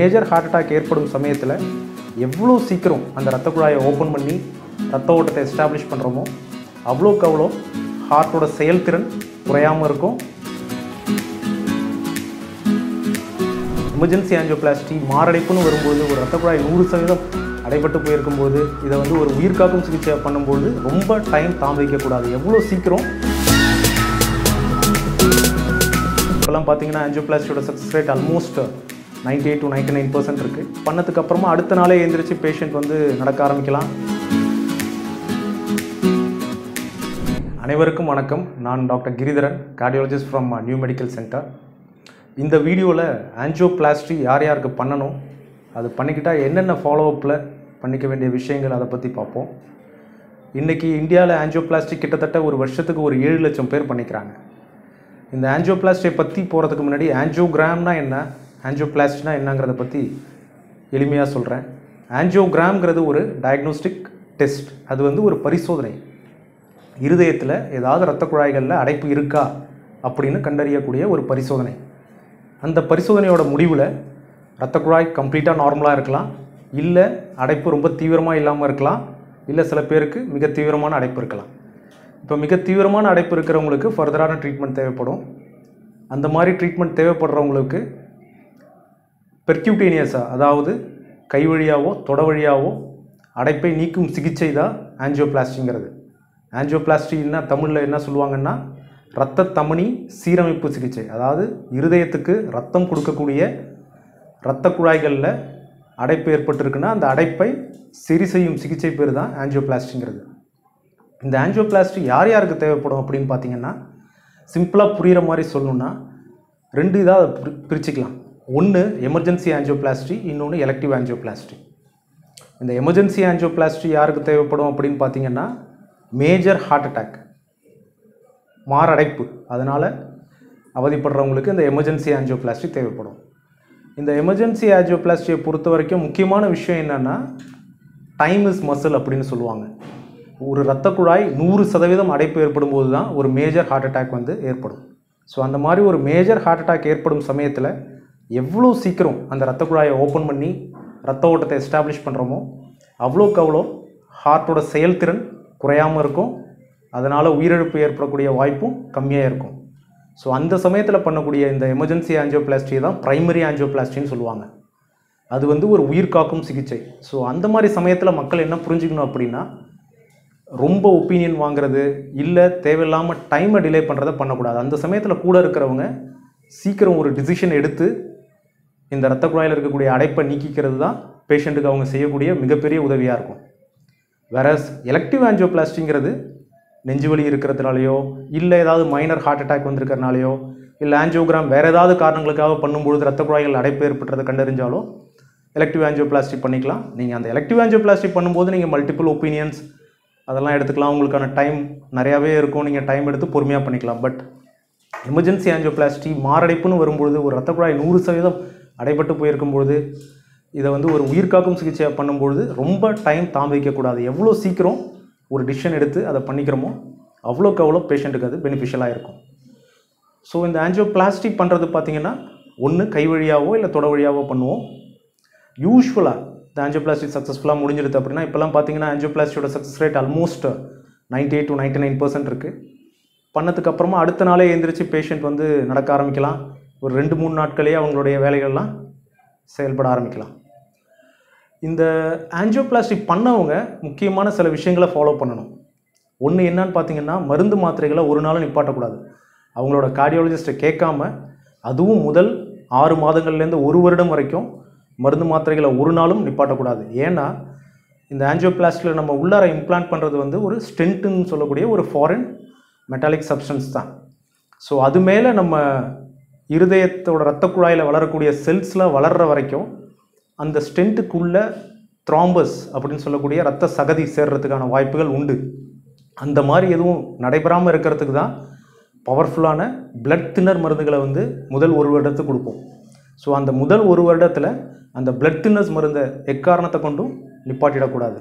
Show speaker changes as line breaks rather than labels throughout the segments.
major heart attack ஏற்படும் சமயத்தில் எவ்வளோ சீக்கிரம் அந்த ரத்த குழாயை ஓப்பன் பண்ணி ரத்த ஓட்டத்தை எஸ்டாப்ளிஷ் பண்ணுறோமோ அவ்வளோக்கு அவ்வளோ ஹார்ட்டோட செயல்திறன் குறையாமல் இருக்கும் எமர்ஜென்சி ஆஞ்சியோபிளாஸ்டி மாரடைப்புன்னு வரும்போது ஒரு ரத்த குழாய் நூறு சதவீதம் அடைபட்டு போயிருக்கும்போது இதை வந்து ஒரு உயிர்காக்கும் சிகிச்சையாக பண்ணும்போது ரொம்ப டைம் தாமதிக்கக்கூடாது எவ்வளோ சீக்கிரம் இப்போல்லாம் பார்த்தீங்கன்னா ஆஞ்சியோபிளாஸ்டியோட success rate almost ninety eight to ninety nine percent இருக்குது பண்ணதுக்கு அப்புறமா அடுத்த நாளே எழுந்திரிச்சு பேஷண்ட் வந்து நடக்க ஆரம்பிக்கலாம் அனைவருக்கும் வணக்கம் நான் doctor Giridharan cardiologist from New Medical Centre இந்த வீடியோவில் ஆஞ்சியோபிளாஸ்டி யார் யாருக்கு பண்ணணும் அது பண்ணிக்கிட்டால் என்னென்ன ஃபாலோஅப்பில் பண்ணிக்க வேண்டிய விஷயங்கள் அதை பற்றி பார்ப்போம் இன்றைக்கி இந்தியாவில் ஆஞ்சியோபிளாஸ்டி கிட்டத்தட்ட ஒரு வருஷத்துக்கு ஒரு ஏழு லட்சம் பேர் பண்ணிக்கிறாங்க இந்த ஆஞ்சியோபிளாஸ்டியை பற்றி போகிறதுக்கு முன்னாடி ஆஞ்சியோகிராம்னா என்ன ஆஞ்சியோபிளாஸ்டினா என்னங்கிறத பற்றி எளிமையாக சொல்கிறேன் ஆஞ்சியோகிராம்ங்கிறது ஒரு டயக்னோஸ்டிக் டெஸ்ட் அது வந்து ஒரு பரிசோதனை இருதயத்தில் ஏதாவது இரத்த குழாய்களில் அடைப்பு இருக்கா அப்படின்னு கண்டறியக்கூடிய ஒரு பரிசோதனை அந்த பரிசோதனையோட முடிவில் இரத்த குழாய் கம்ப்ளீட்டாக நார்மலாக இருக்கலாம் இல்லை அடைப்பு ரொம்ப தீவிரமாக இல்லாமல் இருக்கலாம் இல்லை சில பேருக்கு மிக தீவிரமான அடைப்பு இருக்கலாம் இப்போ மிக தீவிரமான அடைப்பு இருக்கிறவங்களுக்கு ஃபர்தரான ட்ரீட்மெண்ட் தேவைப்படும் அந்த மாதிரி ட்ரீட்மெண்ட் தேவைப்படுறவங்களுக்கு பெர்க்யூட்டேனியஸாக அதாவது கை வழியாவோ தொட வழியாவோ அடைப்பை நீக்கும் சிகிச்சை தான் ஆஞ்சியோபிளாஸ்டிங்கிறது ஆஞ்சியோபிளாஸ்டின்னா தமிழில் என்ன சொல்லுவாங்கன்னா இரத்த தமனி சீரமைப்பு சிகிச்சை அதாவது இருதயத்துக்கு ரத்தம் கொடுக்கக்கூடிய இரத்த குழாய்களில் அடைப்பு ஏற்பட்டிருக்குன்னா அந்த அடைப்பை சரி செய்யும் சிகிச்சை பேர் தான் ஆஞ்சியோபிளாஸ்டிங்கிறது இந்த ஆஞ்சியோபிளாஸ்டி யார் யாருக்கு தேவைப்படும் அப்படின்னு பார்த்தீங்கன்னா சிம்பிளாக புரிகிற மாதிரி சொல்லணும்னா ரெண்டு இதாக பிரி பிரிச்சுக்கலாம் ஒன்று எமர்ஜென்சி ஆஞ்சியோபிளாஸ்டி இன்னொன்று எலக்டிவ் ஆஞ்சியோபிளாஸ்டி இந்த எமர்ஜென்சி ஆஞ்சியோபிளாஸ்டி யாருக்கு தேவைப்படும் அப்படின்னு பார்த்தீங்கன்னா மேஜர் ஹார்ட் அட்டாக் மாரடைப்பு அதனால் அவதிப்படுறவங்களுக்கு இந்த எமர்ஜென்சி ஆஞ்சியோபிளாஸ்டி தேவைப்படும் இந்த எமர்ஜென்சி ஆஞ்சியோபிளாஸ்டியை பொறுத்த வரைக்கும் முக்கியமான விஷயம் என்னென்னா டைம் இஸ் மசில் அப்படின்னு சொல்லுவாங்க ஒரு இரத்த குழாய் நூறு சதவீதம் அடைப்பு ஏற்படும் போது தான் ஒரு மேஜர் ஹார்ட் அட்டாக் வந்து ஏற்படும் ஸோ அந்த மாதிரி ஒரு மேஜர் ஹார்ட் அட்டாக் ஏற்படும் சமயத்தில் எவ்வளோ சீக்கிரம் அந்த இரத்த குழாயை ஓப்பன் பண்ணி ரத்த ஓட்டத்தை எஸ்டாப்ளிஷ் பண்ணுறோமோ அவ்வளோக்கு அவ்வளோ ஹார்ட்டோட செயல்திறன் குறையாமல் இருக்கும் அதனால் உயிரிழப்பு ஏற்படக்கூடிய வாய்ப்பும் கம்மியாக இருக்கும் ஸோ அந்த சமயத்தில் பண்ணக்கூடிய இந்த எமர்ஜென்சி ஆஞ்சியோபிளாஸ்டியை தான் ப்ரைமரி ஆஞ்சியோபிளாஸ்டின்னு சொல்லுவாங்க அது வந்து ஒரு உயிர் காக்கும் சிகிச்சை ஸோ அந்த மாதிரி சமயத்தில் மக்கள் என்ன புரிஞ்சுக்கணும் அப்படின்னா ரொம்ப ஒப்பீனியன் வாங்குறது இல்லை தேவையில்லாமல் டைமை டிலே பண்ணுறதை பண்ணக்கூடாது அந்த சமயத்தில் கூட இருக்கிறவங்க சீக்கிரம் ஒரு டிசிஷன் எடுத்து இந்த இரத்த குழாயில் இருக்கக்கூடிய அடைப்பை நீக்கிக்கிறது தான் பேஷண்ட்டுக்கு அவங்க செய்யக்கூடிய மிகப்பெரிய உதவியாக இருக்கும் வேற எலக்டிவ் ஆஞ்சியோபிளாஸ்டிங்கிறது நெஞ்சுவலி இருக்கிறதுனாலையோ இல்லை ஏதாவது மைனர் ஹார்ட் அட்டாக் வந்திருக்கிறனாலையோ இல்லை ஆஞ்சியோகிராம் வேறு ஏதாவது காரணங்களுக்காக பண்ணும்பொழுது ரத்த குழாய்கள் அடைப்பு ஏற்பட்டதை கண்டறிஞ்சாலோ எலக்டிவ் ஆஞ்சியோபிளாஸ்டி பண்ணிக்கலாம் நீங்கள் அந்த எலக்டிவ் ஆஞ்சியோபிளாஸ்டி பண்ணும்போது நீங்கள் மல்டிபிள் ஒப்பீனியன்ஸ் அதெல்லாம் எடுத்துக்கலாம் உங்களுக்கான டைம் நிறையாவே இருக்கும் நீங்கள் டைம் எடுத்து பொறுமையாக பண்ணிக்கலாம் பட் எமர்ஜென்சி ஆஞ்சியோபிளாஸ்டி மாரடைப்புன்னு வரும்பொழுது ஒரு ரத்த குழாய் நூறு சதவீதம் அடைபட்டு போயிருக்கும்பொழுது இதை வந்து ஒரு உயிர்காக்கும் சிகிச்சையாக பண்ணும்பொழுது ரொம்ப டைம் தாமதிக்கக்கூடாது எவ்வளோ சீக்கிரம் ஒரு டிசிஷன் எடுத்து அதை பண்ணிக்கிறோமோ அவ்வளோக்கு அவ்வளோ பேஷண்ட்டுக்கு அது பெனிஃபிஷியலாக இருக்கும் ஸோ இந்த ஆஞ்சியோபிளாஸ்டி பண்ணுறது பார்த்தீங்கன்னா ஒன்று கை வழியாவோ இல்லை தொட வழியாவோ பண்ணுவோம் யூஸ்வலாக இந்த ஆஞ்சியோபிளாஸ்டி சக்ஸஸ்ஃபுல்லாக முடிஞ்சிருது அப்படின்னா இப்போல்லாம் பார்த்தீங்கன்னா ஆஞ்சியோபிளாஸ்டியோட success rate almost ninety eight to ninety nine percent இருக்குது பண்ணதுக்கு அப்புறமா அடுத்த நாளே எழுந்திரிச்சு பேஷண்ட் வந்து நடக்க ஆரம்பிக்கலாம் ஒரு ரெண்டு மூணு நாட்களே அவங்களுடைய வேலைகள்லாம் செயல்பட ஆரம்பிக்கலாம் இந்த ஆஞ்சியோபிளாஸ்டி பண்ணவங்க முக்கியமான சில விஷயங்களை ஃபாலோ பண்ணணும் ஒன்று என்னன்னு பார்த்தீங்கன்னா மருந்து மாத்திரைகளை ஒரு நாளும் நிப்பாட்டக்கூடாது அவங்களோட கார்டியாலஜிஸ்ட்டை கேட்காம அதுவும் முதல் ஆறு மாதங்கள்லேருந்து ஒரு வருடம் வரைக்கும் மருந்து மாத்திரைகளை ஒரு நாளும் நிப்பாட்டக்கூடாது ஏன்னா இந்த ஆஞ்சியோபிளாஸ்டியில் நம்ம உள்ளார இம்ப்ளான்ட் பண்ணுறது வந்து ஒரு ஸ்டென்ட்டுன்னு சொல்லக்கூடிய ஒரு ஃபாரின் மெட்டாலிக் சப்ஸ்டன்ஸ் தான் ஸோ அது மேலே நம்ம இருதயத்தோட இரத்த குழாயில் வளரக்கூடிய செல்ஸ்லாம் வளர்கிற வரைக்கும் அந்த ஸ்டென்ட்டுக்குள்ள த்ராம்பஸ் அப்படின்னு சொல்லக்கூடிய ரத்த சகதி சேர்றதுக்கான வாய்ப்புகள் உண்டு அந்த மாதிரி எதுவும் நடைபெறாமல் இருக்கிறதுக்கு தான் பவர்ஃபுல்லான பிளட் தின்னர் மருந்துகளை வந்து முதல் ஒரு வருடத்துக்கு கொடுப்போம் ஸோ அந்த முதல் ஒரு வருடத்தில் அந்த பிளட் தின்னர்ஸ் மருந்தை எக்காரணத்தை கொண்டும் நிப்பாட்டிடக்கூடாது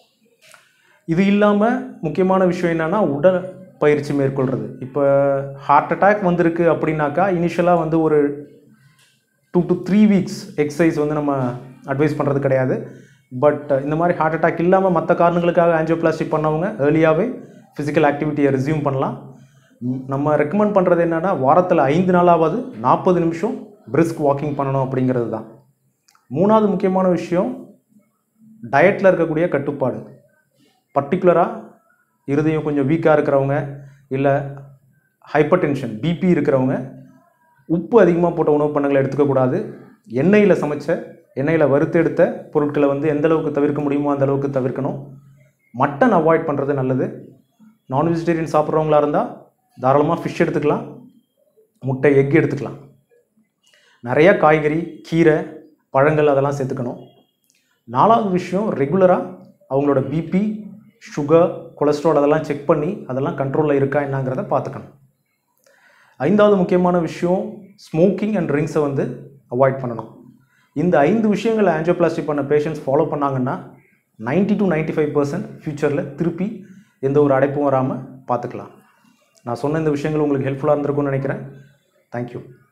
இது இல்லாமல் முக்கியமான விஷயம் என்னென்னா உடல் பயிற்சி மேற்கொள்கிறது இப்போ ஹார்ட் அட்டாக் வந்திருக்கு அப்படின்னாக்கா இனிஷியலாக வந்து ஒரு two to three weeks exercise வந்து நம்ம அட்வைஸ் பண்ணுறது கிடையாது பட் இந்த மாதிரி ஹார்ட் அட்டாக் இல்லாமல் மற்ற காரணங்களுக்காக ஆஞ்சியோபிளாஸ்டிக் பண்ணவங்க ஏர்லியாகவே ஃபிசிக்கல் ஆக்டிவிட்டியை ரெஸ்யூம் பண்ணலாம் ம், நம்ம ரெக்கமெண்ட் பண்ணுறது என்னென்னா வாரத்தில் ஐந்து நாளாவது நாற்பது நிமிஷம் பிரிஸ்க் வாக்கிங் பண்ணணும் அப்படிங்கிறது தான் மூணாவது முக்கியமான விஷயம் டயட்டில் இருக்கக்கூடிய கட்டுப்பாடு பர்டிகுலராக இருதயம் கொஞ்சம் வீக்காக இருக்கிறவங்க இல்லை ஹைப்பர் டென்ஷன் பிபி இருக்கிறவங்க உப்பு அதிகமாக போட்ட உணவு பண்டங்களை எடுத்துக்கக்கூடாது எண்ணெயில் சமைச்ச எண்ணெயில் வறுத்தெடுத்த பொருட்களை வந்து எந்த அளவுக்கு தவிர்க்க முடியுமோ அந்த அளவுக்கு தவிர்க்கணும் மட்டன் அவாய்ட் பண்ணுறது நல்லது நான் வெஜிடேரியன் சாப்பிட்றவங்களா இருந்தால் தாராளமாக ஃபிஷ் எடுத்துக்கலாம் முட்டை எக் எடுத்துக்கலாம் நிறையா காய்கறி கீரை பழங்கள் அதெல்லாம் சேர்த்துக்கணும் நாலாவது விஷயம் ரெகுலராக அவங்களோட பிபி சுகர் கொலஸ்ட்ரால் அதெல்லாம் செக் பண்ணி அதெல்லாம் கண்ட்ரோலில் இருக்கா என்னங்கிறத பார்த்துக்கணும் ஐந்தாவது முக்கியமான விஷயம் ஸ்மோக்கிங் அண்ட் ட்ரிங்க்ஸை வந்து அவாய்ட் பண்ணணும் இந்த ஐந்து விஷயங்களை ஆஞ்சியோபிளாஸ்டிக் பண்ண பேஷண்ட்ஸ் ஃபாலோ பண்ணாங்கன்னா 90 டு நைன்டி ஃபைவ் பர்சன்ட் ஃப்யூச்சரில் திருப்பி எந்த ஒரு அடைப்பும் வராமல் பார்த்துக்கலாம் நான் சொன்ன இந்த விஷயங்கள் உங்களுக்கு ஹெல்ப்ஃபுல்லாக இருந்திருக்கும்னு நினைக்கிறேன் தேங்க்யூ